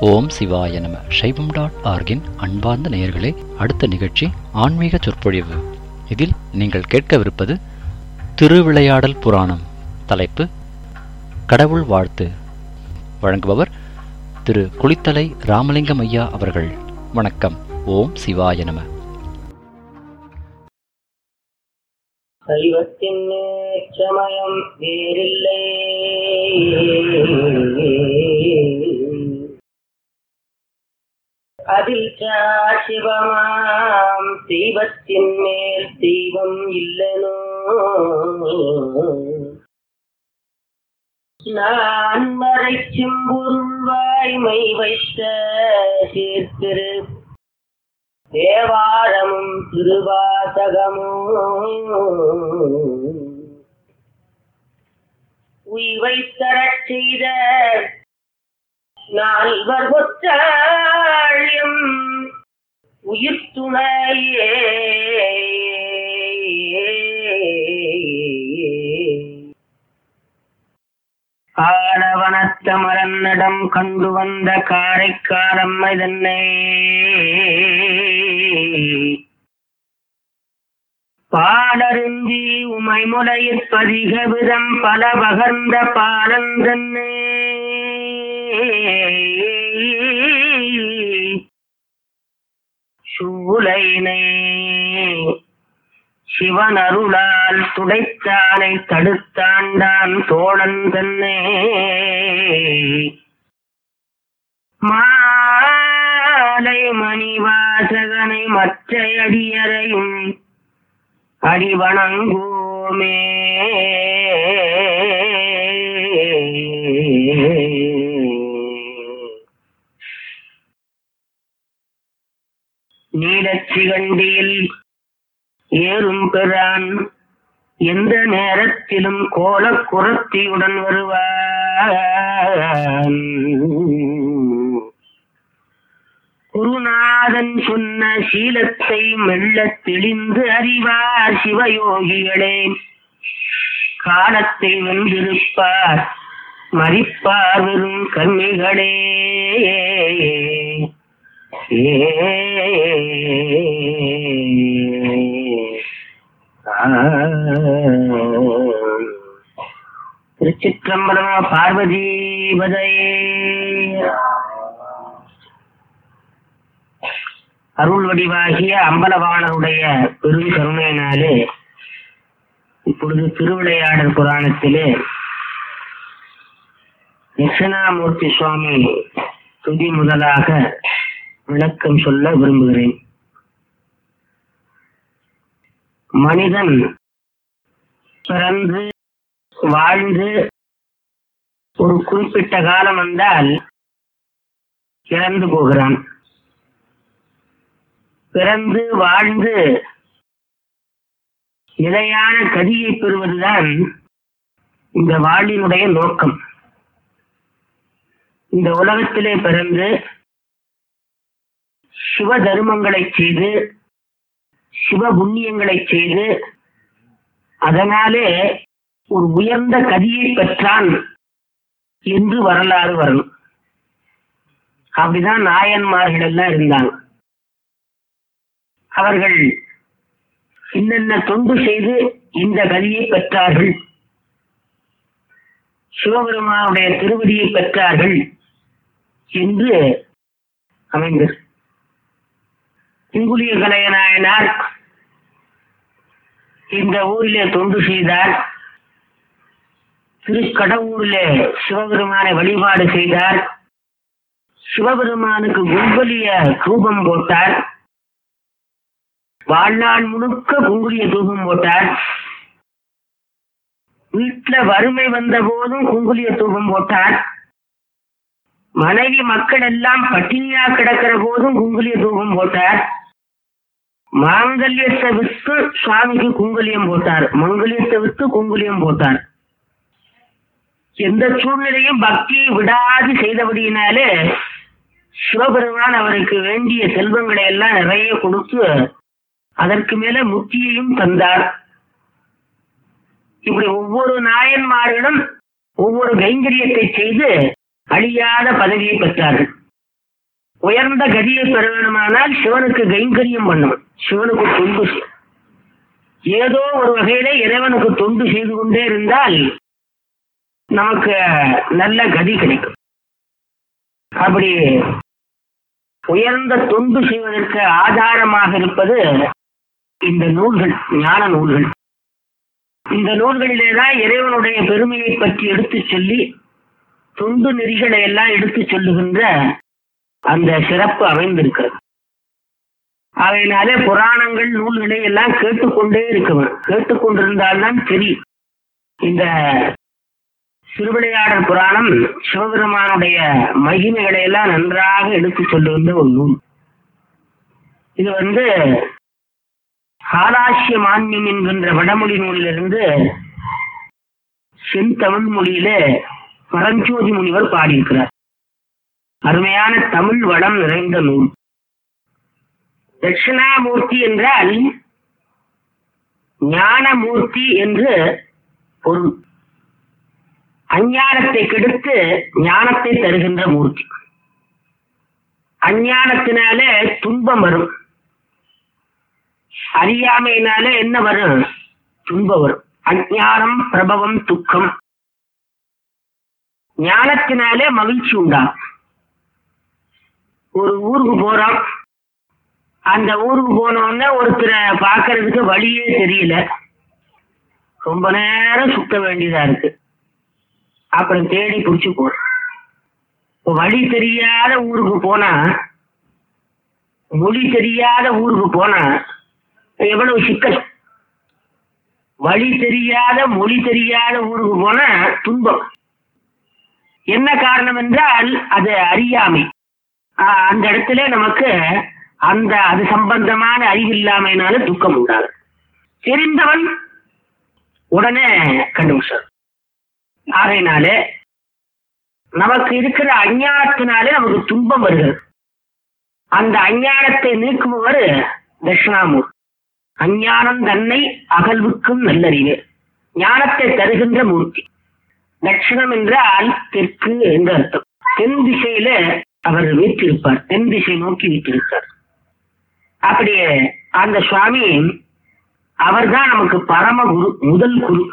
ஓம் சிவாய நம சைவம் டாட் ஆர்கின் அன்பார்ந்த நேயர்களே அடுத்த நிகழ்ச்சி ஆன்மீக சொற்பொழிவு இதில் நீங்கள் கேட்கவிருப்பது திருவிளையாடல் புராணம் தலைப்பு கடவுள் வாழ்த்து வழங்குபவர் திரு குளித்தலை ராமலிங்கம் ஐயா அவர்கள் வணக்கம் ஓம் சிவாய நம சைவத்தின் சமயம் வேறில்லை அதில் சிவமாம் தெய்வத்தின் மேல் தெய்வம் இல்லனோ நான் மறைக்கும் பொருள் வாய்மை வைத்த சீர்திரு தேவாரமும் திருவாசகமும் உய்வை தரச் செய்த நால்வர் ஒற்றாழியும் உயிர் துணையே ஆளவனத்தமரன்னடம் கண்டு வந்த காரைக்காலம் இதன்னை பாடருந்தி உமை முலையிற் பதிக விதம் பல பகர்ந்த பாலந்தன்னே சூலைனை சிவன் அருளால் துடைத்தானை தடுத்தாண்டான் தோழன் தன்னே மாலை மணிவாசகனை மற்ற அடியறையும் அடிவணங்கோமே நீலச்சிகண்டியில் ஏறும் பெறான் எந்த நேரத்திலும் கோலக் குரத்தியுடன் வருவான் குருநாதன் சொன்ன சீலத்தை மெல்லத் தெளிந்து அறிவார் சிவயோகிகளே காலத்தை வென்றிருப்பார் மறிப்பார் வெறும் கன்னிகளே ஏ திருச்சிற்றம்பலமா பார்வதி பதையே அருள் வடிவாகிய அம்பலவாணருடைய பெரும் கருணையினாலே இப்பொழுது திருவிளையாடல் புராணத்திலே தட்சிணாமூர்த்தி சுவாமி துதி முதலாக விளக்கம் சொல்ல விரும்புகிறேன் மனிதன் பிறந்து வாழ்ந்து ஒரு குறிப்பிட்ட காலம் வந்தால் இறந்து போகிறான் பிறந்து வாழ்ந்து நிலையான கதியை பெறுவதுதான் இந்த வாழ்வினுடைய நோக்கம் இந்த உலகத்திலே பிறந்து சிவ தர்மங்களை செய்து சிவ புண்ணியங்களை செய்து அதனாலே ஒரு உயர்ந்த கதியை பெற்றான் என்று வரலாறு வரணும் அப்படிதான் நாயன்மார்கள் எல்லாம் இருந்தாங்க அவர்கள் என்னென்ன தொண்டு செய்து இந்த கதியை பெற்றார்கள் சிவபெருமானுடைய திருவடியை பெற்றார்கள் என்று அமைந்தது இங்குலிய கலையநாயனார் இந்த ஊரிலே தொண்டு செய்தார் திருக்கடவுரிலே சிவபெருமானை வழிபாடு செய்தார் சிவபெருமானுக்கு கும்பலிய ரூபம் போட்டார் வாழ்நாள் முழுக்க குங்குலிய தூபம் போட்டார் வீட்டுல வறுமை வந்த போதும் குங்குலிய தூபம் போட்டார் மனைவி மக்கள் எல்லாம் பட்டினியா கிடக்கிற போதும் குங்குலிய தூபம் போட்டார் மாங்கல்யத்தை விட்டு சுவாமிக்கு குங்குலியம் போட்டார் மங்கல்யத்தை விட்டு குங்குலியம் போட்டார் எந்த சூழ்நிலையும் பக்தியை விடாது செய்தபடியினாலே சிவபெருமான் அவருக்கு வேண்டிய செல்வங்களை எல்லாம் நிறைய கொடுத்து அதற்கு மேல முக்தியையும் தந்தார் இப்படி ஒவ்வொரு நாயன்மார்களும் ஒவ்வொரு கைங்கரியத்தை செய்து அழியாத பதவியை பெற்றார்கள் உயர்ந்த கதியை பெற வேணுமானால் சிவனுக்கு கைங்கரியம் பண்ணணும் சிவனுக்கு தொண்டு செய். ஏதோ ஒரு வகையில இறைவனுக்கு தொண்டு செய்து கொண்டே இருந்தால் நமக்கு நல்ல கதி கிடைக்கும் அப்படி உயர்ந்த தொண்டு செய்வதற்கு ஆதாரமாக இருப்பது இந்த நூல்கள் ஞான நூல்கள் இந்த நூல்களிலே தான் இறைவனுடைய பெருமையை பற்றி எடுத்துச் சொல்லி தொண்டு நெறிகளை எல்லாம் எடுத்துச் சொல்லுகின்ற அந்த சிறப்பு அமைந்திருக்கிறது அவையினாலே புராணங்கள் நூல்களை எல்லாம் கேட்டுக்கொண்டே இருக்கணும் கேட்டுக்கொண்டிருந்தால்தான் தெரியும் இந்த திருவிளையாடல் புராணம் சிவபெருமானுடைய மகிமைகளை எல்லாம் நன்றாக எடுத்துச் சொல்லுகின்ற ஒரு நூல் இது வந்து காலாசிய மான்யம் என்கின்ற வடமொழி நூலிலிருந்து செந்தமிழ் மொழியிலே பரஞ்சோதி முனிவர் பாடியிருக்கிறார் அருமையான தமிழ் வளம் நிறைந்த நூல் தட்சிணாமூர்த்தி என்றால் ஞானமூர்த்தி என்று பொருள் அஞ்ஞானத்தை கெடுத்து ஞானத்தை தருகின்ற மூர்த்தி அஞ்ஞானத்தினாலே துன்பம் வரும் அறியாமையினாலே என்ன வரும் துன்பம் வரும் அஞ்ஞானம் பிரபவம் துக்கம் ஞானத்தினாலே மகிழ்ச்சி உண்டாகும் ஒரு ஊருக்கு போறோம் அந்த ஊருக்கு போனோடனே ஒருத்தரை பார்க்கறதுக்கு வழியே தெரியல ரொம்ப நேரம் சுத்த வேண்டியதா இருக்கு அப்புறம் தேடி பிடிச்சு போறோம் இப்போ வழி தெரியாத ஊருக்கு போனா மொழி தெரியாத ஊருக்கு போனா எவ்வளவு சிக்கல் வழி தெரியாத மொழி தெரியாத ஊருக்கு போனா துன்பம் என்ன காரணம் என்றால் அது அறியாமை ஆஹ் அந்த இடத்துல நமக்கு அந்த அது சம்பந்தமான அறிவில்லாமையினால துக்கம் உண்டாகும் தெரிந்தவன் உடனே கண்டுபிடிச்சார் ஆகையினாலே நமக்கு இருக்கிற அஞ்ஞானத்தினாலே நமக்கு துன்பம் வருகிறது அந்த அஞ்ஞானத்தை நீக்குபவர் தட்சிணாமூர் அஞ்ஞானம் தன்னை அகழ்வுக்கும் நல்லறிவு ஞானத்தை தருகின்ற மூர்த்தி தட்சிணம் என்றால் தெற்கு என்று அர்த்தம் தென் திசையில அவர் வீற்றிருப்பார் தென் திசை நோக்கி வீற்றிருப்பார் அப்படியே அந்த சுவாமி அவர்தான் நமக்கு பரமகுரு முதல் குரு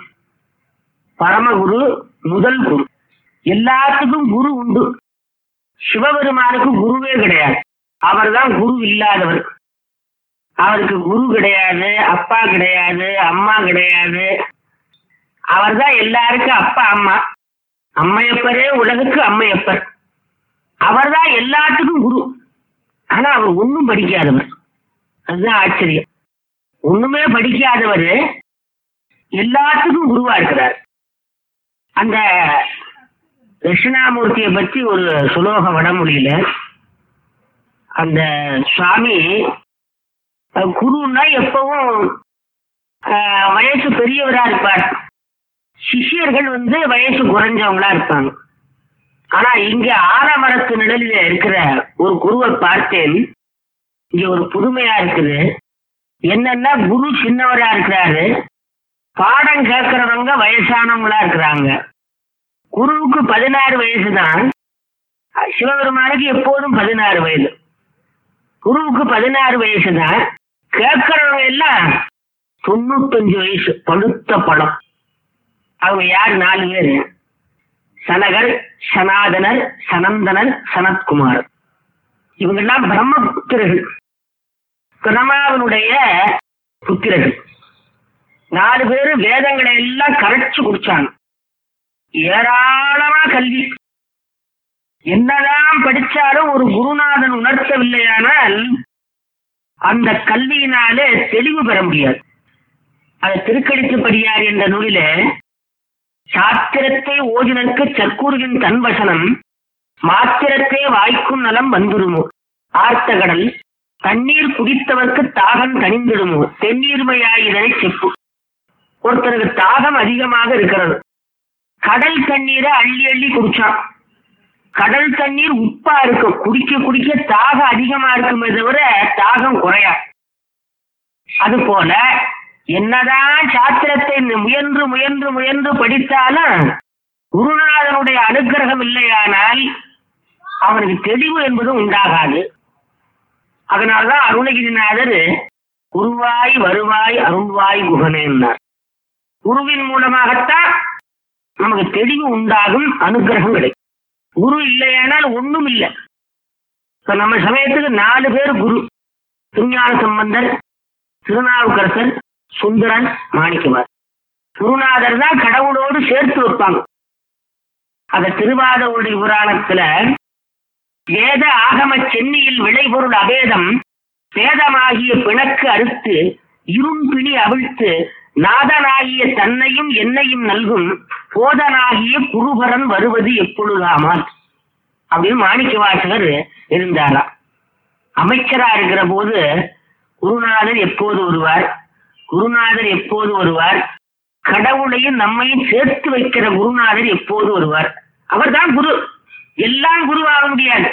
பரமகுரு முதல் குரு எல்லாத்துக்கும் குரு உண்டு சிவபெருமானுக்கு குருவே கிடையாது அவர்தான் குரு இல்லாதவர் அவருக்கு குரு கிடையாது அப்பா கிடையாது அம்மா கிடையாது அவர்தான் எல்லாருக்கும் அப்பா அம்மா அம்மையப்பரே உலகுக்கு அம்மையப்பர் அவர்தான் எல்லாத்துக்கும் குரு ஆனா அவர் ஒன்றும் படிக்காதவர் அதுதான் ஆச்சரியம் ஒண்ணுமே படிக்காதவர் எல்லாத்துக்கும் குருவா இருக்கிறார் அந்த தட்சிணாமூர்த்தியை பற்றி ஒரு சுலோக வடமொழியில அந்த சுவாமி அஹ், குருன்னா எப்பவும் அஹ், வயசு பெரியவரா இருப்பார் சிஷ்யர்கள் வந்து வயசு குறைஞ்சவங்களா இருப்பாங்க ஆனா இங்க ஆலமரத்து நிழலில இருக்கிற ஒரு குருவை பார்த்தேன் இங்க ஒரு புதுமையா இருக்குது என்னன்னா குரு சின்னவரா இருக்கிறாரு பாடம் கேட்கறவங்க வயசானவங்களா இருக்கிறாங்க குருவுக்கு பதினாறு வயசு தான் சிவபெருமானுக்கு எப்போதும் பதினாறு வயது குருவுக்கு பதினாறு வயசு தான் கேட்கறவங்க எல்லாம் தொண்ணூத்தஞ்சு வயசு பழுத்த படம் அவங்க யார் நாலு பேரு சனகர் சனாதனர் சனந்தனர் சனத்குமார் இவங்கெல்லாம் பிரம்ம புத்திரர்கள் பிரமாவனுடைய புத்திரர்கள் நாலு பேரு வேதங்களை எல்லாம் கரைச்சு குடிச்சாங்க ஏராளமா கல்வி என்னதான் படிச்சாலும் ஒரு குருநாதன் உணர்த்தவில்லையானால் அந்த கல்வியினாலே தெளிவு பெற முடியாது அது திருக்கடித்துப்படியார் என்ற நூலிலே சாத்திரத்தை ஓதினருக்கு சற்கூறுவின் தன்வசனம் மாத்திரத்தே வாய்க்கும் நலம் வந்துருமோ ஆர்த்த கடல் தண்ணீர் குடித்தவர்க்கு தாகம் தணிந்திடுமோ தென்னீர்மையாயிதனை செப்பு ஒருத்தருக்கு தாகம் அதிகமாக இருக்கிறது கடல் தண்ணீரை அள்ளி அள்ளி குடிச்சான் கடல் தண்ணீர் உப்பா இருக்கும் குடிக்க குடிக்க தாகம் அதிகமா இருக்குமே தவிர தாகம் குறையா அது போல என்னதான் சாத்திரத்தை முயன்று முயன்று முயன்று படித்தாலும் குருநாதனுடைய அனுக்கிரகம் இல்லையானால் அவனுக்கு தெளிவு என்பது உண்டாகாது அதனாலதான் அருணகிரிநாதர் குருவாய் வருவாய் அருள்வாய் குகனேன்னார் குருவின் மூலமாகத்தான் நமக்கு தெளிவு உண்டாகும் அனுகிரகம் கிடைக்கும் குரு இல்லையானால் ஒண்ணும் இல்லை இப்ப நம்ம சமயத்துக்கு நாலு பேர் குரு திருஞான சம்பந்தர் திருநாவுக்கரசர் சுந்தரன் மாணிக்கவார் குருநாதர் தான் கடவுளோடு சேர்த்து வைப்பாங்க அந்த திருவாதவுடைய புராணத்துல வேத ஆகம சென்னியில் விளைபொருள் அபேதம் பேதமாகிய பிணக்கு அறுத்து இரும்பிணி அவிழ்த்து நாதனாகிய தன்னையும் என்னையும் நல்கும் போதனாகிய குருபரன் வருவது எப்பொழுதாமால் அப்படின்னு மாணிக்க வாசகர் இருந்தாராம் அமைச்சரா இருக்கிற போது குருநாதர் எப்போது வருவார் குருநாதர் எப்போது வருவார் கடவுளையும் நம்மையும் சேர்த்து வைக்கிற குருநாதர் எப்போது வருவார் அவர்தான் குரு எல்லாம் குருவாக முடியாது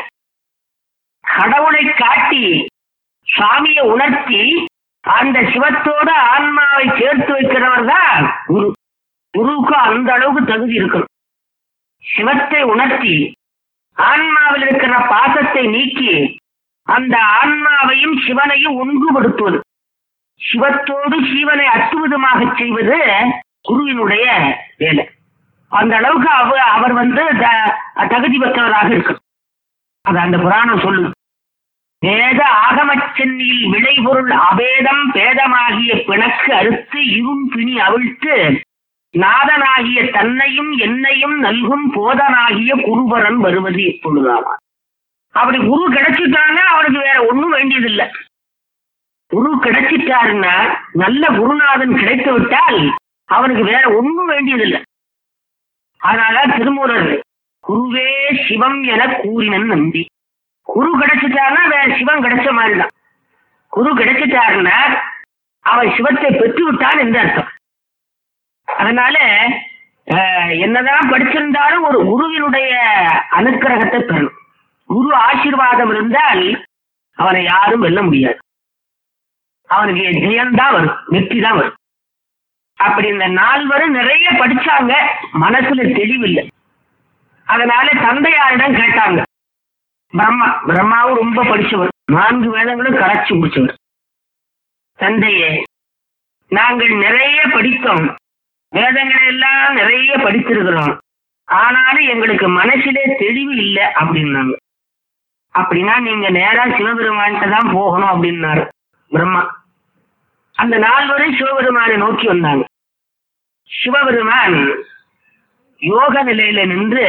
கடவுளை காட்டி சாமியை உணர்த்தி அந்த சிவத்தோட ஆன்மாவை சேர்த்து வைக்கிறவர் தான் குரு குருவுக்கு அந்த அளவுக்கு தகுதி இருக்கணும் சிவத்தை உணர்த்தி ஆன்மாவில் இருக்கிற பாசத்தை நீக்கி அந்த ஆன்மாவையும் சிவனையும் ஒன்றுபடுத்துவது சிவத்தோடு சிவனை அத்துவிதமாக செய்வது குருவினுடைய வேலை அந்த அளவுக்கு அவர் அவர் வந்து த- தகுதி பெற்றவராக இருக்கணும் அது அந்த புராணம் சொல்லுது வேத ஆகமச் சென்னியில் விளைபொருள் அபேதம் பேதமாகிய பிணக்கு அறுத்து இரும் பிணி அவிழ்த்து நாதனாகிய தன்னையும் என்னையும் நல்கும் போதனாகிய குருபரன் வருவது எப்பொழுதாமா அப்படி குரு கிடைச்சிட்டான்னா அவனுக்கு வேற ஒண்ணும் வேண்டியதில்லை குரு கிடைச்சிட்டாருன்னா நல்ல குருநாதன் கிடைத்து விட்டால் அவனுக்கு வேற ஒண்ணும் வேண்டியதில்லை அதனால திருமூலர் குருவே சிவம் என கூறினன் நம்பி குரு கிடைச்சிட்டாருன்னா வேற சிவம் கிடைச்ச மாதிரிதான் குரு கிடைச்சிட்டாருன்னா அவன் சிவத்தை பெற்று விட்டான் என்று அர்த்தம் அதனால அஹ், என்னதான் படிச்சிருந்தாலும் ஒரு குருவினுடைய அனுக்கிரகத்தை பெறணும் குரு ஆசீர்வாதம் இருந்தால் அவனை யாரும் வெல்ல முடியாது அவனுக்கு ஜெயம்தான் வரும் வெற்றி தான் வரும் அப்படி இந்த நால்வரும் நிறைய படிச்சாங்க மனசுல தெளிவில்லை அதனால தந்தையாரிடம் கேட்டாங்க பிரம்மா பிரம்மாவும் ரொம்ப படிச்சவர் நான்கு வேதங்களும் கரைச்சி முடிச்சவர் தந்தையே நாங்கள் நிறைய படித்தோம் வேதங்களை எல்லாம் நிறைய படித்திருக்கிறோம் ஆனாலும் எங்களுக்கு மனசிலே தெளிவு இல்லை அப்படின்னாங்க அப்படின்னா நீங்க நேரா சிவபெருமான்கிட்ட தான் போகணும் அப்படின்னாரு பிரம்மா அந்த நால்வரும் சிவபெருமானை நோக்கி வந்தாங்க சிவபெருமான் யோக நிலையில நின்று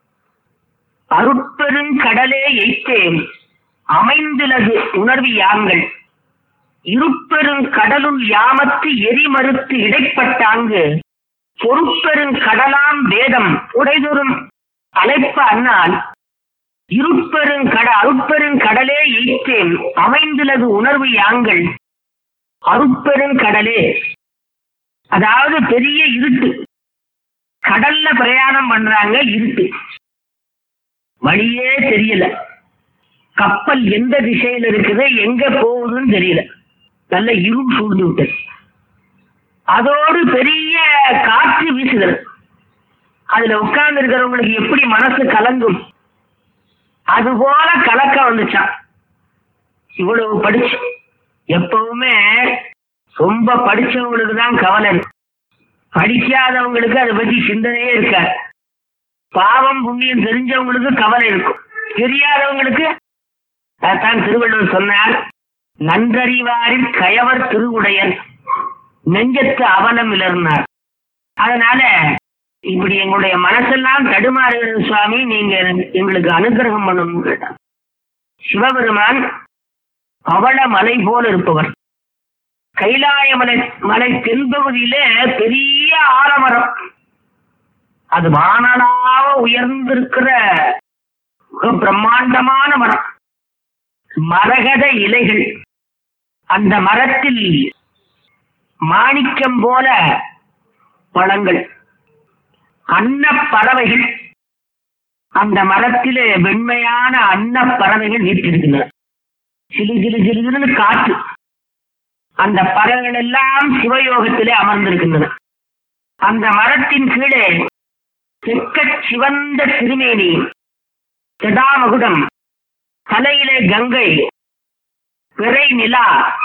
அருட்பெருங்கடலே எய்த்தேன் அமைந்துலகு உணர்வு யாங்கள் இருப்பெருங் கடலுள் யாமத்து எரிமறுத்து இடைப்பட்டாங்கு பொறுப்பெருங் கடலாம் வேதம் உடைதொரும் அழைப்ப அண்ணால் இருப்பெருங் கட அருட்பெருங் கடலே எய்த்தேன் அமைந்துலகு உணர்வு யாங்கள் அருட்பெருங் கடலே அதாவது பெரிய இருட்டு கடல்ல பிரயாணம் பண்றாங்க இருட்டு வழியே தெரியல கப்பல் எந்த திசையில இருக்குது எங்க போகுதுன்னு தெரியல நல்ல இருள் சூழ்ந்து விட்டது அதோடு பெரிய காற்று வீசுகிறது அதுல உட்கார்ந்து இருக்கிறவங்களுக்கு எப்படி மனசு கலங்கும் அது போல கலக்கம் வந்துச்சான் இவ்வளவு படிச்சு எப்பவுமே ரொம்ப படிச்சவங்களுக்கு தான் கவலை இருக்கு. படிக்காதவங்களுக்கு அதை பத்தி சிந்தனையே இருக்காது பாவம் புண்ணியம் தெரிஞ்சவங்களுக்கு கவலை இருக்கும் தெரியாதவங்களுக்கு அதான் திருவள்ளுவர் சொன்னார் நன்றறிவாரில் கயவர் திருவுடையன் நெஞ்சத்து அவலம் இலர்னார் அதனால இப்படி எங்களுடைய மனசெல்லாம் தடுமாறுகிறது சுவாமி நீங்க எங்களுக்கு அனுகிரகம் பண்ணணும் கேட்டார் சிவபெருமான் பவள மலை போல இருப்பவர் கைலாய மலை மலை தென்பகுதியிலே பெரிய ஆலமரம் அது வானலாக உயர்ந்திருக்கிற மிக பிரம்மாண்டமான மரம் மரகத இலைகள் அந்த மரத்தில் மாணிக்கம் போல பழங்கள் அன்னப் பறவைகள் அந்த மரத்திலே வெண்மையான அன்னப் பறவைகள் வீட்டிருக்கின்றன சிலு சிலு சிலு சிலுன்னு காற்று அந்த பறவைகள் எல்லாம் சிவயோகத்திலே அமர்ந்திருக்கின்றன அந்த மரத்தின் கீழே செக்கச் சிவந்த திருமேனி ஜடாமகுடம் தலையிலே கங்கை பிறை நிலா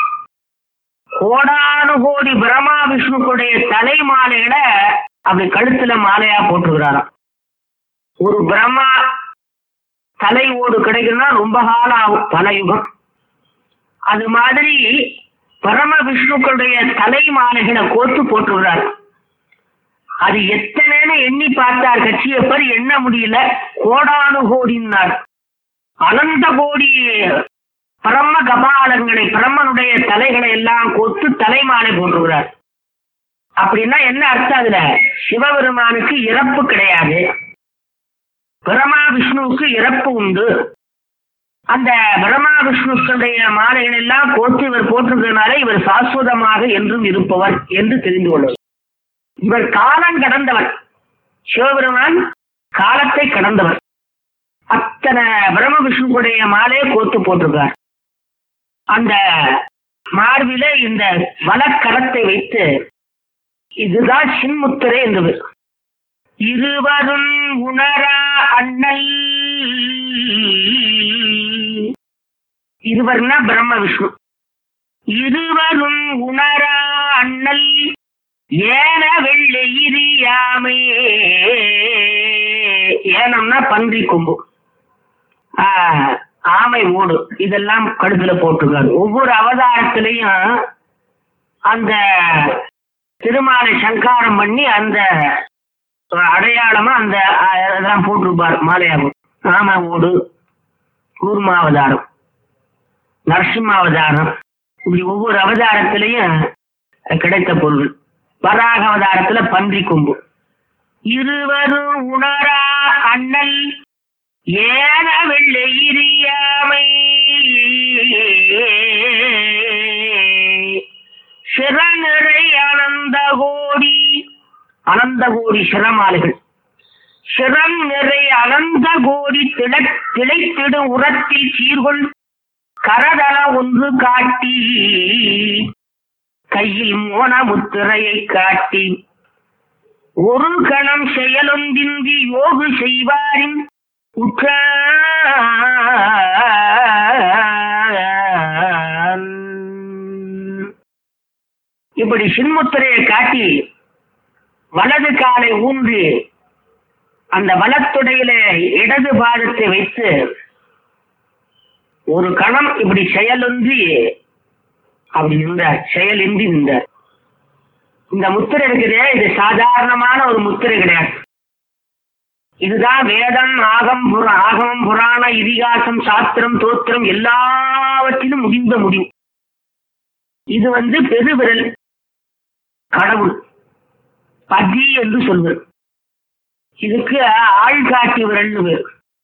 கோடானு கோடி பிரம்மா விஷ்ணுக்குடைய தலை மாலைகளை அப்படி கழுத்துல மாலையா போட்டுக்கிறாராம் ஒரு பிரம்மா தலை ஓடு கிடைக்கணும்னா ரொம்ப காலம் ஆகும் பல யுகம் அது மாதிரி பரம விஷ்ணுக்களுடைய தலை மாலைகளை கோத்து போட்டுக்கிறார் அது எத்தனைன்னு எண்ணி பார்த்தார் கட்சியப்பர் எண்ண முடியல கோடானு கோடினார் அனந்த கோடி பிரம்ம கபாலங்களை பிரம்மனுடைய தலைகளை எல்லாம் கொத்து தலைமாலை போட்டுகிறார் அப்படின்னா என்ன அர்த்தம் அதுல சிவபெருமானுக்கு இறப்பு கிடையாது பிரமா விஷ்ணுவுக்கு இறப்பு உண்டு அந்த பிரமா விஷ்ணுக்களுடைய மாலைகள் எல்லாம் கோத்து இவர் போட்டிருக்கிறதுனால இவர் சாஸ்வதமாக என்றும் இருப்பவர் என்று தெரிந்து கொள்வது இவர் காலம் கடந்தவர் சிவபெருமான் காலத்தை கடந்தவர் அத்தனை பிரம்ம விஷ்ணுடைய மாலையை கோத்து போட்டிருக்கார் அந்த மார்பில இந்த வலக்கரத்தை வைத்து இதுதான் சின்முத்திரை என்பது இருவரும் உணரா அண்ணல் இருவர்னா பிரம்ம விஷ்ணு இருவரும் உணரா அண்ணல் ஏன வெள்ளையிரியாமே ஏனம்னா பன்றி கொம்பு ஆஹ், ஆமை ஓடு இதெல்லாம் கழுத்துல போட்டிருக்காரு ஒவ்வொரு அவதாரத்திலையும் அந்த திருமாலை சங்காரம் பண்ணி அந்த அடையாளமா அந்த அஹ், இதெல்லாம் போட்டிருப்பார் மாலையாகும் ஆமை ஓடு கூர்மாவதாரம் நரசிம்மாவதாரம் இப்படி ஒவ்வொரு அவதாரத்திலையும் கிடைத்த பொருள் வராக அவதாரத்துல பன்றி கொம்பு இருவரும் உணரா அண்ணல் ஏன வெள்ளையிரியாமை சிறநிறை அனந்த கோடி அனந்த கோடி சிரமாலைகள் சிரம் நிறை அனந்த கோடி திள திளைத்திடும் உரத்தில் சீர்கொள் கரதள ஒன்று காட்டி கையில் மோன முத்திரையை காட்டி ஒரு கணம் செயலொன்றின்றி யோகு செய்வாரின் உற்றான். இப்படி சின்முத்திரையை காட்டி வலது காலை ஊன்றி அந்த வலத்துடையில இடது பாதத்தை வைத்து ஒரு கணம் இப்படி செயலொன்றி அப்படி நின்றார் செயலின்றி நின்றார் இந்த முத்திரை இருக்குதே இது சாதாரணமான ஒரு முத்திரை கிடையாது இதுதான் வேதம் ஆகம் புர ஆகமம் புராண இதிகாசம் சாஸ்திரம் தோத்திரம் எல்லாவற்றிலும் முடிந்த முடிவு இது வந்து பெருவிரல் கடவுள் பதி என்று சொல்வது இதுக்கு ஆள்காட்டி விரல்னு பேர்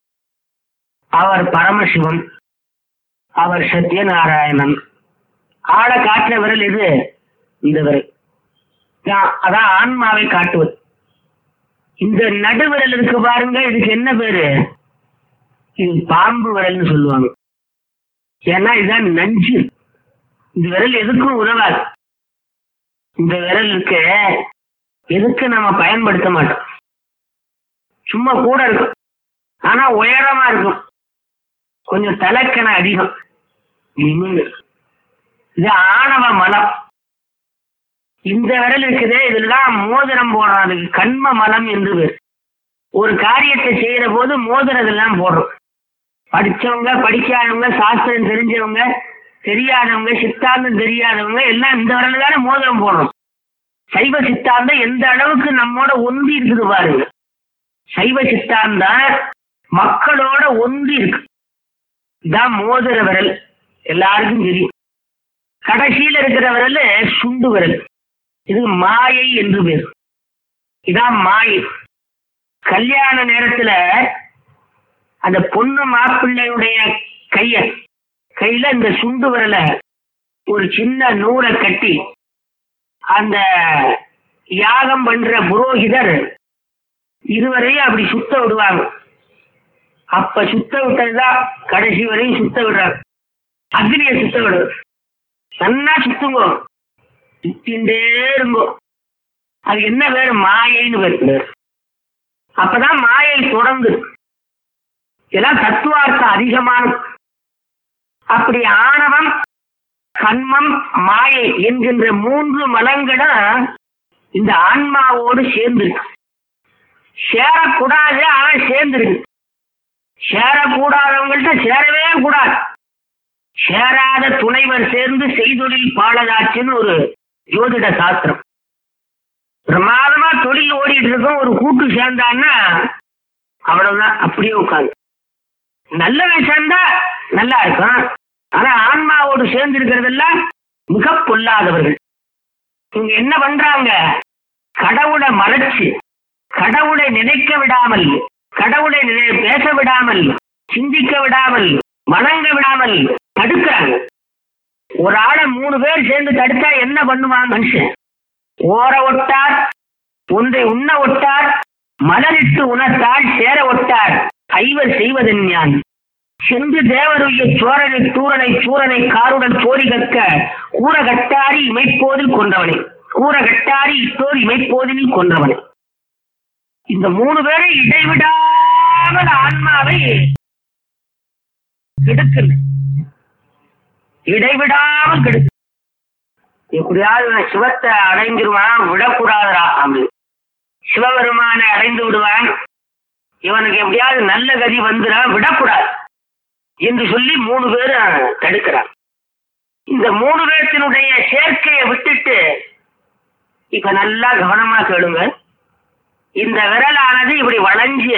அவர் பரமசிவன் அவர் சத்யநாராயணன் ஆளை காட்டுற விரல் எது இந்த விரல் தான் அதான் ஆன்மாவை காட்டுவது இந்த நடுவிரல் இருக்கு பாருங்க இதுக்கு என்ன பேரு இது பாம்பு விரல்னு சொல்லுவாங்க ஏன்னா இதுதான் நஞ்சு இந்த விரல் எதுக்கும் உதவாது இந்த விரலுக்கு எதுக்கு நம்ம பயன்படுத்த மாட்டோம் சும்மா கூட இருக்கும் ஆனா உயரமா இருக்கும் கொஞ்சம் தலைக்கண அதிகம் நிமிர்ந்து. இது ஆணவ மலம் இந்த விரல் இருக்குதே இதுலதான் மோதிரம் போடுறோம் அதுக்கு கண்ம மலம் என்று பேர் ஒரு காரியத்தை செய்யற போது மோதிரம் இதெல்லாம் போடுறோம் படிச்சவங்க படிக்காதவங்க சாஸ்திரம் தெரிஞ்சவங்க தெரியாதவங்க சித்தாந்தம் தெரியாதவங்க எல்லாம் இந்த விரல் தானே மோதிரம் போடுறோம் சைவ சித்தாந்தம் எந்த அளவுக்கு நம்மோட ஒன்றி இருக்குது பாருங்க சைவ சித்தாந்தம் மக்களோட ஒன்றி இருக்கு இதான் மோதிர விரல் எல்லாருக்கும் தெரியும் கடைசியில இருக்கிற விரல் சுண்டு விரல் இது மாயை என்று பேர் இதான் மாயை கல்யாண நேரத்துல அந்த பொண்ணு மாப்பிள்ளையுடைய கைய கையில இந்த சுண்டு விரல ஒரு சின்ன நூலை கட்டி அந்த யாகம் பண்ற புரோகிதர் இருவரையும் அப்படி சுத்த விடுவாங்க அப்ப சுத்த விட்டதுதான் கடைசி வரையும் சுத்த விடுறாங்க அக்னியை சுத்த விடுறது நன்னா சுத்துங்கோ சுத்தின்றே இருங்கோ அது என்ன பேரு மாயைன்னு பேரு அப்பதான் மாயை தொடர்ந்து இதெல்லாம் தத்துவார்த்தம் அதிகமான அப்படி ஆணவம் கண்மம் மாயை என்கின்ற மூன்று மலங்களும் இந்த ஆன்மாவோடு சேர்ந்திருக்கு சேரக்கூடாது ஆனா சேர்ந்திருக்கு சேரக்கூடாதவங்கள்ட்ட சேரவே கூடாது சேராத துணைவர் சேர்ந்து செய்தொழில் பாலதாச்சுன்னு ஒரு ஜோதிட சாஸ்திரம் பிரமாதமா தொழில் ஓடிட்டு இருக்கும் ஒரு கூட்டு சேர்ந்தான்னா அவ்வளவுதான் அப்படியே உட்காந்து நல்லவன் சேர்ந்தா நல்லா இருக்கும் ஆனா ஆன்மாவோடு சேர்ந்து இருக்கிறதெல்லாம் மிக பொல்லாதவர்கள் இங்க என்ன பண்றாங்க கடவுளை மறைச்சு கடவுளை நினைக்க விடாமல் கடவுளை நினை- பேச விடாமல் சிந்திக்க விடாமல் வணங்க விடாமல் தடுக்கிறாங்க ஒரு ஆளை மூணு பேர் சேர்ந்து தடுத்தா என்ன பண்ணுவான் மனுஷன் ஓர ஒட்டார் ஒன்றை உண்ண ஒட்டார் மலரிட்டு உணர்த்தால் சேர ஒட்டார் ஐவர் செய்வதன் ஞான் சென்று தேவருடைய சோரனை தூரனை சூரனை காருடன் சோரி கற்க கூற கட்டாரி இமைப்போதில் கொன்றவனே கூற கட்டாரி இட்டோர் இமைப்போதில் கொன்றவனே இந்த மூணு பேரை இடைவிடாமல் ஆன்மாவை கெடுக்கல இடைவிடாமல் கெடுக்கு எப்படியாவது இவன் சிவத்தை அடைஞ்சிருவான் விடக்கூடாதுடா அப்படி சிவபெருமானை அடைந்து விடுவான் இவனுக்கு எப்படியாவது நல்ல கதி வந்துடான் விடக்கூடாது என்று சொல்லி மூணு பேரும் தடுக்கிறான் இந்த மூணு பேர்த்தினுடைய சேர்க்கையை விட்டுட்டு இப்ப நல்லா கவனமா கேளுங்க இந்த விரலானது இப்படி வளைஞ்சு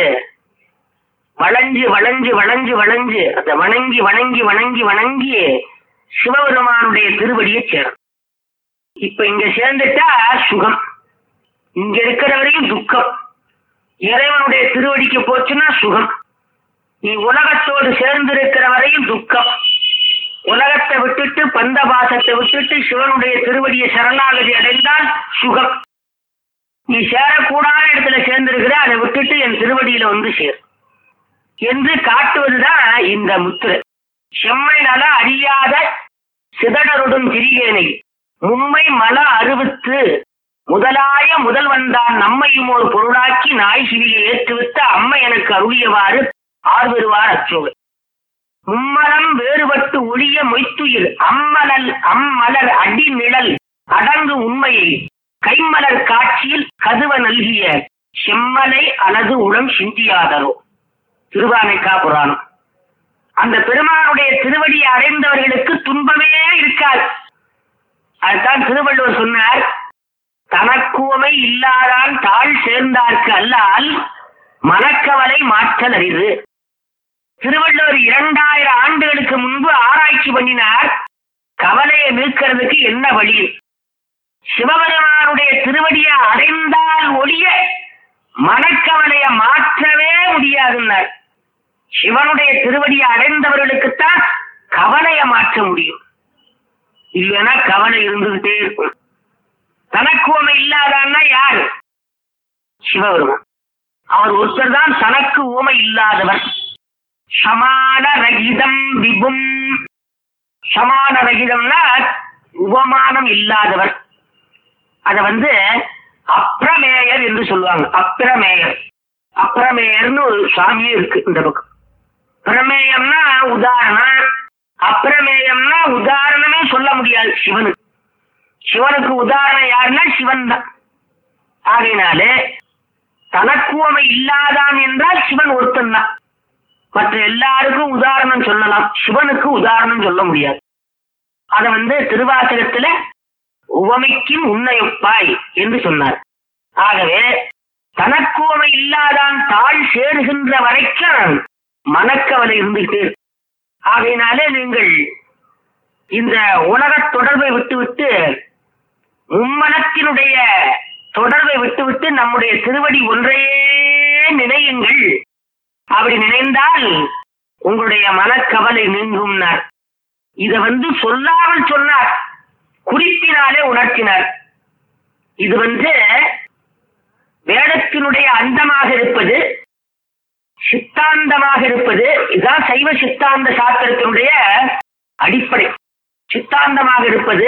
வளைஞ்சு வளைஞ்சு வளைஞ்சு வளைஞ்சு அந்த வணங்கி வணங்கி வணங்கி வணங்கி சிவபெருமானுடைய திருவடியை சேரும் இப்ப இங்க சேர்ந்துட்டா சுகம் இங்க இருக்கிற வரையும் துக்கம் இறைவனுடைய திருவடிக்கு போச்சுன்னா சுகம் நீ உலகத்தோடு சேர்ந்து இருக்கிற வரையும் துக்கம் உலகத்தை விட்டுட்டு பந்த பாசத்தை விட்டுட்டு சிவனுடைய திருவடியை சரணாகதி அடைந்தால் சுகம் நீ சேரக்கூடாத இடத்துல சேர்ந்திருக்கிற அதை விட்டுட்டு என் திருவடியில வந்து சேர் என்று காட்டுவதுதான் இந்த முத்திரை செம்மை நல அறியாத சிதடருடன் திரியேனை மும்மை மல அறுவித்து முதலாய முதல்வன்தான் நம்மையும் ஒரு பொருளாக்கி நாய் சிவியை ஏற்றுவித்த அம்மை எனக்கு அருளியவாறு ஆர்வருவார் அச்சோடு மும்மலம் வேறுபட்டு ஒளிய மொய்த்துயிர் அம்மலல் அம்மலர் அடி நிழல் அடங்கு உண்மையை கைமலர் காட்சியில் கதுவ நல்கிய செம்மலை அலது உளம் சிந்தியாதரோ திருவானைக்கா புராணம் அந்த பெருமானுடைய திருவடியை அடைந்தவர்களுக்கு துன்பமே இருக்காது அதுதான் திருவள்ளுவர் சொன்னார் தனக்குவமை இல்லாதான் தாழ் சேர்ந்தார்க்கு அல்லால் மனக்கவலை மாற்றல் அரிது திருவள்ளுவர் இரண்டாயிரம் ஆண்டுகளுக்கு முன்பு ஆராய்ச்சி பண்ணினார் கவலையை நீக்கிறதுக்கு என்ன வழி சிவபெருமானுடைய திருவடியை அடைந்தால் ஒழிய மனக்கவலையை மாற்றவே முடியாதுன்னார் சிவனுடைய திருவடியை அடைந்தவர்களுக்குத்தான் கவலையை மாற்ற முடியும் இல்லைன்னா கவலை இருந்துகிட்டே இருக்கும் தனக்குவமை இல்லாதான்னா யாரு சிவபெருமான் அவர் ஒருத்தர் தான் தனக்கு உவமை இல்லாதவர் சமான ரகிதம் விபும் சமான ரகிதம்னா உபமானம் இல்லாதவர் அத வந்து அப்ரமேயர் என்று சொல்லுவாங்க அப்ரமேயர் அப்ரமேயர்னு ஒரு சாமியே இருக்கு இந்த பக்கம் பிரமேயம்னா உதாரணம் அப்ரமேயம்னா உதாரணமே சொல்ல முடியாது சிவனுக்கு சிவனுக்கு உதாரணம் யாருன்னா சிவன் தான் ஆகையினாலே தனக்குவமை இல்லாதான் என்றால் சிவன் ஒருத்தன் தான் மற்ற எல்லாருக்கும் உதாரணம் சொல்லலாம் சிவனுக்கு உதாரணம் சொல்ல முடியாது அத வந்து திருவாசகத்துல உவமைக்கும் உன்னையொப்பாய் என்று சொன்னார் ஆகவே தனக்குவமை இல்லாதான் தாழ் சேருகின்ற வரைக்கும் மனக்கவலை இருந்துகிட்டே இருக்கு. ஆகையினாலே நீங்கள் இந்த உலகத் தொடர்பை விட்டுவிட்டு மும்மனத்தினுடைய தொடர்பை விட்டுவிட்டு நம்முடைய திருவடி ஒன்றையே நினையுங்கள் அப்படி நினைந்தால் உங்களுடைய மனக்கவலை நீங்கும்னார் இத வந்து சொல்லாமல் சொன்னார் குறிப்பினாலே உணர்த்தினார் இது வந்து வேதத்தினுடைய அந்தமாக இருப்பது சித்தாந்தமாக இருப்பது இதுதான் சைவ சித்தாந்த சாஸ்திரத்தினுடைய அடிப்படை சித்தாந்தமாக இருப்பது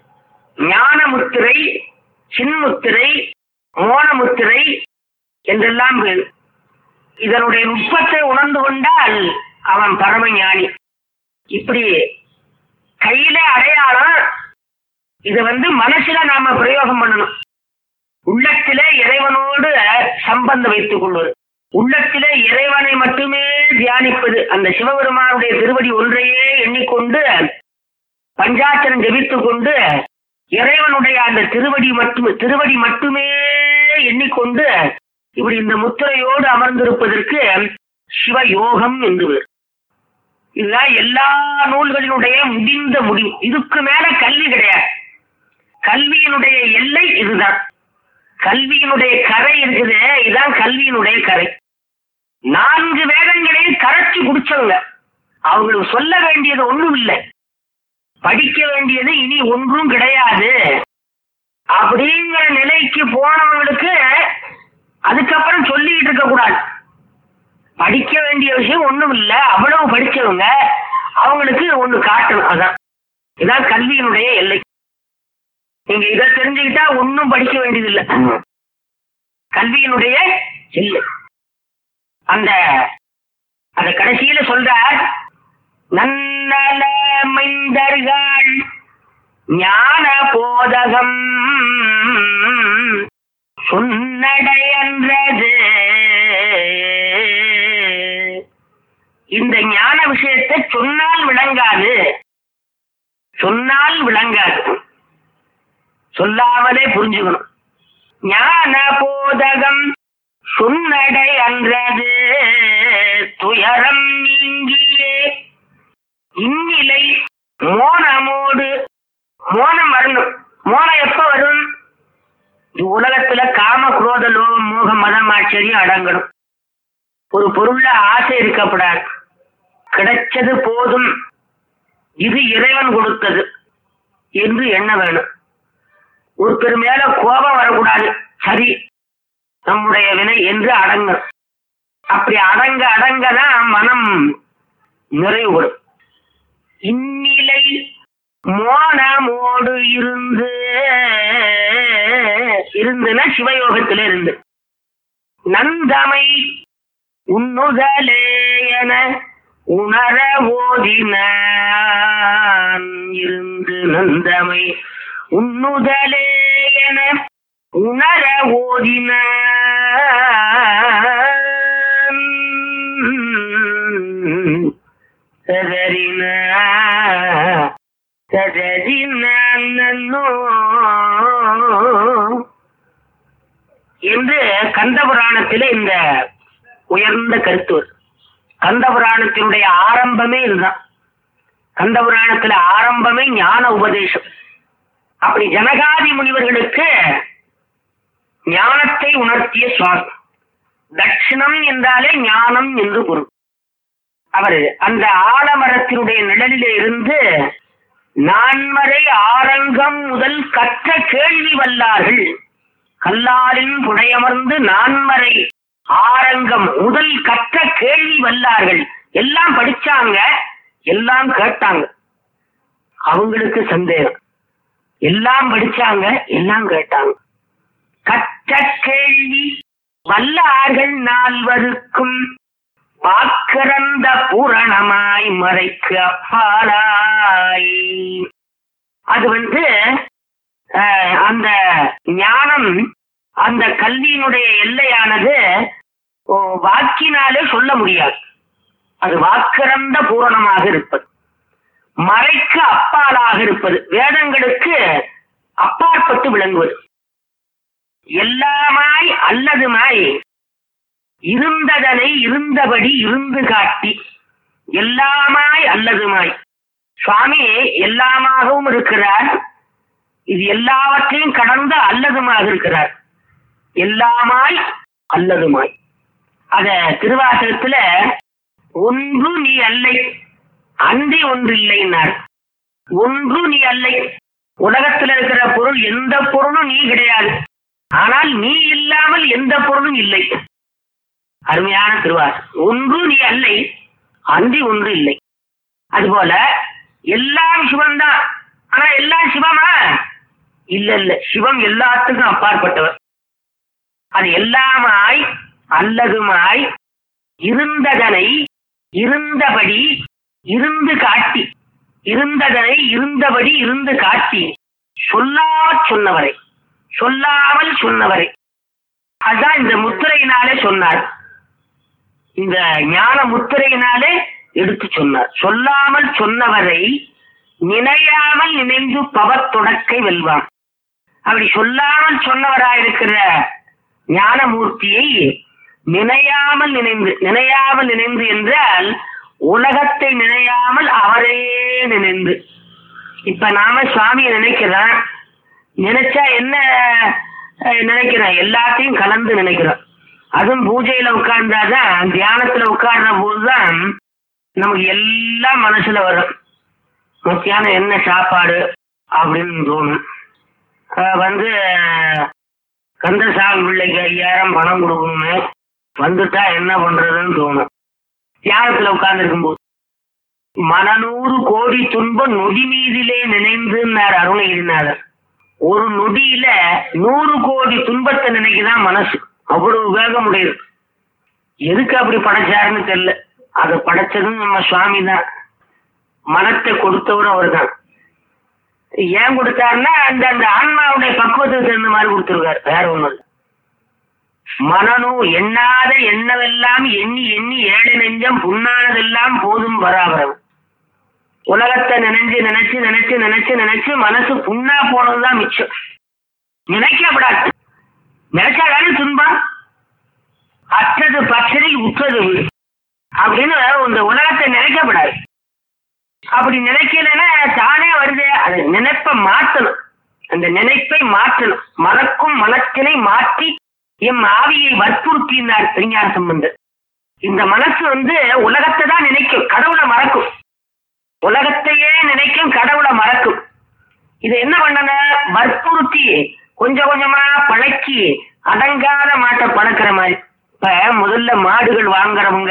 ஞானமுத்திரை சின்முத்திரை மோனமுத்திரை என்றெல்லாம் வேறு இதனுடைய நுட்பத்தை உணர்ந்து கொண்டால் அவன் பரமஞானி இப்படி கையில அடையாளம் இத வந்து மனசுல நாம பிரயோகம் பண்ணணும் உள்ளத்திலே இறைவனோடு சம்பந்தம் வைத்துக் கொள்வது உள்ளத்திலே இறைவனை மட்டுமே தியானிப்பது அந்த சிவபெருமானுடைய திருவடி ஒன்றையே எண்ணிக்கொண்டு பஞ்சாட்சரம் ஜெபித்துக் கொண்டு இறைவனுடைய அந்த திருவடி மட்டும் திருவடி மட்டுமே எண்ணிக்கொண்டு இப்படி இந்த முத்திரையோடு அமர்ந்திருப்பதற்கு சிவயோகம் என்று பேர். இதுதான் எல்லா நூல்களினுடைய முடிந்த முடிவு இதுக்கு மேல கல்வி கிடையாது கல்வியினுடைய எல்லை இதுதான் கல்வியினுடைய கரை இருக்குது இதுதான் கல்வியினுடைய கரை நான்கு வேதங்களையும் கரைச்சு குடிச்சவங்க அவங்களுக்கு சொல்ல வேண்டியது ஒண்ணும் இல்லை படிக்க வேண்டியது இனி ஒன்றும் கிடையாது அப்படிங்கிற நிலைக்கு போனவங்களுக்கு அதுக்கப்புறம் சொல்லிட்டு இருக்க கூடாது படிக்க வேண்டிய விஷயம் ஒண்ணும் இல்ல அவ்வளவு படிச்சவங்க அவங்களுக்கு ஒண்ணு காட்டணும் அதான் இதான் கல்வியினுடைய எல்லை நீங்க இதை தெரிஞ்சுக்கிட்டா ஒன்னும் படிக்க வேண்டியது இல்ல கல்வியினுடைய எல்லை அந்த அந்த கடைசியில சொல்றார் நன்னல மைந்தர்கள் ஞான போதகம் சொன்னடையன்றது இந்த ஞான விஷயத்தை சொன்னால் விளங்காது சொன்னால் விளங்காது சொல்லாமலே புரிஞ்சுக்கணும் ஞான போதகம் சொன்னடை அன்றது துயரம் நீங்கியே இந்நிலை மோனமோடு மோனம் வரணும் மோனம் எப்ப வரும் இந்த உலகத்துல காம குரோத லோகம் மோகம் மதம் ஆச்சரியம் அடங்கணும் ஒரு பொருள்ல ஆசை இருக்கப்படாது கிடைச்சது போதும் இது இறைவன் கொடுத்தது என்று எண்ண வேணும் ஒருத்தர் மேல கோபம் வரக்கூடாது சரி நம்முடைய வினை என்று அடங்கும் அப்படி அடங்க அடங்கதான் மனம் நிறைவு வரும் இந்நிலை மோனமோடு இருந்து இருந்துன்னா சிவயோகத்தில இருந்து நந்தமை உன்னுதலே என உணர ஓதினான் இருந்து நந்தமை உன்னுதலே என உணர ஓதினான் சதறின சதறினோ என்று கந்தபுராணத்திலே இந்த உயர்ந்த கருத்து வருது. கந்தபுராணத்தினுடைய ஆரம்பமே இதுதான் கந்தபுராணத்துல ஆரம்பமே ஞான உபதேசம் அப்படி ஜனகாதி முனிவர்களுக்கு ஞானத்தை உணர்த்திய சுவாமி தட்சிணம் என்றாலே ஞானம் என்று பொருள் அவர் அந்த ஆலமரத்தினுடைய நிழலிலே இருந்து நான்மறை ஆரங்கம் முதல் கற்ற கேள்வி வல்லார்கள் கல்லாரின் புடையமர்ந்து நான்மறை ஆரங்கம் முதல் கற்ற கேள்வி வல்லார்கள் எல்லாம் படிச்சாங்க எல்லாம் கேட்டாங்க அவங்களுக்கு சந்தேகம் எல்லாம் படிச்சாங்க எல்லாம் கேட்டாங்க கற்ற கேள்வி வல்லார்கள் நால்வருக்கும் வாக்கிறந்த பூரணமாய் மறைக்கு அப்பாலாய் அது வந்து அஹ், அந்த ஞானம் அந்த கல்வியினுடைய எல்லையானது ஓ, வாக்கினாலே சொல்ல முடியாது அது வாக்கிறந்த பூரணமாக இருப்பது மறைக்கு அப்பாலாக இருப்பது வேதங்களுக்கு அப்பாற்பட்டு விளங்குவது எல்லாமாய் அல்லதுமாய் இருந்ததனை இருந்தபடி இருந்து காட்டி எல்லாமாய் அல்லதுமாய் சுவாமி எல்லாமாகவும் இருக்கிறார் இது எல்லாவற்றையும் கடந்த அல்லதுமாக இருக்கிறார் எல்லாமாய் அல்லதுமாய் அத திருவாசகத்துல ஒன்று நீ அல்லை அன்றி ஒன்று இல்லைன்னார் ஒன்று நீ அல்லை உலகத்துல இருக்கிற பொருள் எந்த பொருளும் நீ கிடையாது ஆனால் நீ இல்லாமல் எந்த பொருளும் இல்லை அருமையான திருவாசகம் ஒன்று நீ அல்லை அன்றி ஒன்று இல்லை அதுபோல எல்லாம் சிவன்தான் ஆனா எல்லாம் சிவமா இல்ல இல்ல சிவம் எல்லாத்துக்கும் அப்பாற்பட்டவர் அது எல்லாமாய் அல்லதுமாய் இருந்ததனை இருந்தபடி இருந்து காட்டி இருந்ததனை இருந்தபடி இருந்து காட்டி சொல்லாமல் சொன்னவரை சொல்லாமல் சொன்னவரை அதான் இந்த முத்திரையினாலே சொன்னார் இந்த ஞான முத்திரையினாலே எடுத்து சொன்னார் சொல்லாமல் சொன்னவரை நினையாமல் நினைந்து பவத்தொடக்கை வெல்வான் அப்படி சொல்லாமல் சொன்னவராயிருக்கிற ஞானமூர்த்தியை நினையாமல் நினைந்து நினையாமல் நினைந்து என்றால் உலகத்தை நினையாமல் அவரே நினைந்து இப்ப நாம சுவாமியை நினைக்கிறோம் நினைச்சா என்ன அஹ், நினைக்கிறோம் எல்லாத்தையும் கலந்து நினைக்கிறோம் அதுவும் பூஜையில உட்கார்ந்தாதான் தியானத்துல உட்கார்ற போதுதான் நமக்கு எல்லாம் மனசுல வரும் மத்தியானம் என்ன சாப்பாடு அப்படின்னு தோணும் அஹ் வந்து கந்தசாமி பிள்ளைக்கு ஐயாயிரம் பணம் கொடுக்கணுமே வந்துட்டா என்ன பண்றதுன்னு தோணும் தியானத்துல உட்கார்ந்து போது மனநூறு கோடி துன்பம் நொடி மீதிலே நினைந்துன்னார் அருணகிரிநாதர் ஒரு நொடியில நூறு கோடி துன்பத்தை நினைக்குதான் மனசு அவ்வளவு வேகம் உடையது எதுக்கு அப்படி படைச்சாருன்னு தெரியல அதை படைச்சதும் நம்ம சுவாமி தான் மனத்தை கொடுத்தவரும் அவர் தான் ஏன் கொடுத்தாருன்னா அந்த அந்த ஆன்மாவுடைய பக்குவத்துக்கு தகுந்த மாதிரி கொடுத்துருக்காரு வேற ஒண்ணும் இல்லை மனநூ எண்ணாத எண்ணவெல்லாம் எண்ணி எண்ணி ஏழு நெஞ்சம் புண்ணானதெல்லாம் போதும் பராபரம் உலகத்தை நினைஞ்சு நினைச்சு நினைச்சு நினைச்சு நினைச்சு மனசு புண்ணா போனதுதான் மிச்சம் நினைக்கப்படாது நினைச்சாதானே துன்பம் அற்றது பச்சனை உற்றது வீடு. அப்படின்னு இந்த உலகத்தை நினைக்கப்படாது அப்படி நினைக்கலைன்னா தானே வருது அதை நினைப்பை மாற்றணும் அந்த நினைப்பை மாற்றணும் மறக்கும் மனத்தினை மாற்றி எம் ஆவியை வற்புறுத்தினார் திருஞான சம்பந்தர் இந்த மனசு வந்து உலகத்தை தான் நினைக்கும் கடவுளை மறக்கும் உலகத்தையே நினைக்கும் கடவுளை மறக்கும் இது என்ன பண்ணணும் வற்புறுத்தி கொஞ்சம் கொஞ்சமா பழக்கி அடங்காத மாட்டை பழக்கிற மாதிரி இப்ப முதல்ல மாடுகள் வாங்குறவங்க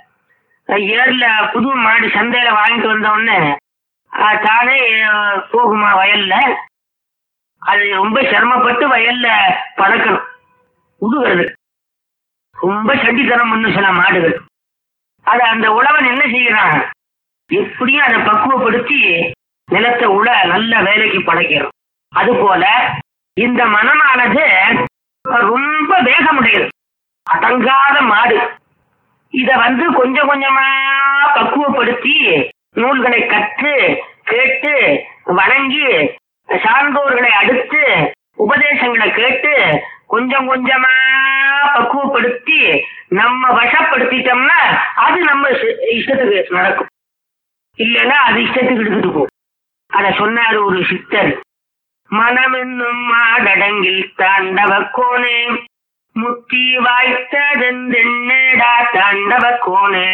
ஏர்ல புது மாடு சந்தையில வாங்கிட்டு வந்த உடனே அஹ், தானே அஹ், போகுமா வயல்ல அது ரொம்ப சிரமப்பட்டு வயல்ல பழக்கணும் உடுகிறது ரொம்ப சண்டித்தனம் பண்ணு சில மாடுகள் அது அந்த உழவன் என்ன செய்யறான் எப்படியும் அதை பக்குவப்படுத்தி நிலத்தை உழ நல்ல வேலைக்கு படைக்கிறோம் அதுபோல இந்த மனமானது ரொம்ப வேகமுடையது அடங்காத மாடு இத வந்து கொஞ்சம் கொஞ்சமா பக்குவப்படுத்தி நூல்களை கற்று கேட்டு வணங்கி சார்ந்தோர்களை அடுத்து உபதேசங்களை கேட்டு கொஞ்சம் கொஞ்சமா பக்குவப்படுத்தி நம்ம வசப்படுத்திட்டோம்னா அது நம்ம இஷ்ட- இஷ்டத்துக்கு நடக்கும் இல்லைன்னா அது இஷ்டத்துக்கு எடுத்துட்டு போகும் அத சொன்னாரு ஒரு சித்தர் மனமென்னும் மாடடங்கில் தாண்டவ கோனே முத்தி வாய்த்ததெந்தென்னடா தாண்டவ கோனே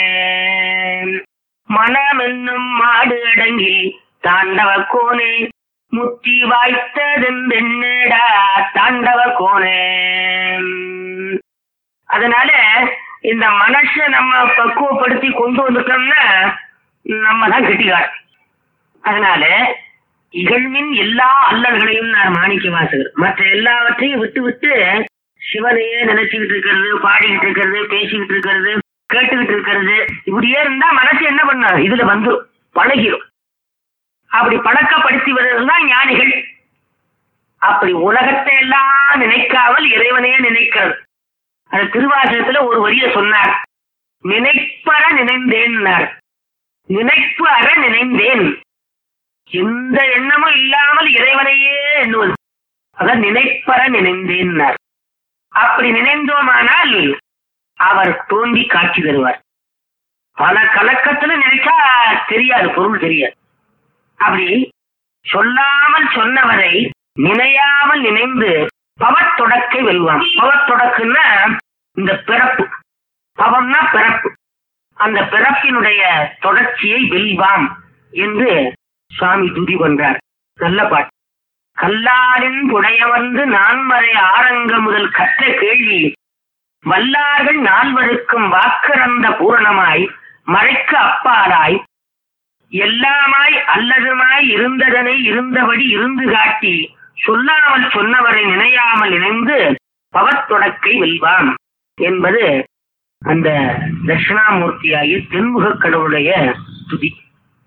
மனமென்னும் மாடு அடங்கில் தாண்டவ கோனே முத்தி வாய்த்ததெந்தென்னடா தாண்டவ கோனே அதனால இந்த மனசை நம்ம பக்குவப்படுத்தி கொண்டு வந்துட்டோம்னா நம்ம தான் கெட்டிக்காரன் அதனால இகழ்மின் எல்லா அல்லல்களையும் நான் மாணிக்க வாசகர் மற்ற எல்லாவற்றையும் விட்டு விட்டு சிவனையே நினைச்சுக்கிட்டு இருக்கிறது பாடிக்கிட்டு இருக்கிறது பேசிக்கிட்டு இருக்கிறது கேட்டுக்கிட்டு இருக்கிறது இப்படியே இருந்தா மனசு என்ன பண்ண இதுல வந்து பழகிடும் அப்படி பழக்கப்படுத்தி தான் ஞானிகள் அப்படி உலகத்தை எல்லாம் நினைக்காமல் இறைவனையே நினைக்கிறது அது திருவாசகத்துல ஒரு வரிய சொன்னார் நினைப்பற நினைந்தேன்னார் நினைப்பு அற நினைந்தேன் எந்த எண்ணமும் இல்லாமல் இறைவனையே எண்ணுவது அதான் நினைப்பற நினைந்தேன்னார் அப்படி நினைந்தோமானால் அவர் தோண்டி காட்சி தருவார் பல கலக்கத்துல நினைச்சா தெரியாது பொருள் தெரியாது அப்படி சொல்லாமல் சொன்னவரை நினையாமல் நினைந்து பவத்தொடக்கை வெல்வான் பவத்தொடக்குன்னா இந்த பிறப்பு பவம்னா பிறப்பு அந்த பிறப்பினுடைய தொடர்ச்சியை வெல்வாம் என்று சுவாமி துதி பண்றார் நல்ல பாட்டு கல்லாரின் புடைய வந்து நான்மறை ஆரங்க முதல் கற்ற கேள்வி வல்லார்கள் நால்வருக்கும் வாக்கிறந்த பூரணமாய் மறைக்கு அப்பாலாய் எல்லாமாய் அல்லதுமாய் இருந்ததனை இருந்தபடி இருந்து காட்டி சொல்லாமல் சொன்னவரை நினையாமல் நினைந்து பவத்தொடக்கை வெல்வான் என்பது அந்த தட்சிணாமூர்த்தியாகிய தென்முக கடவுளுடைய துதி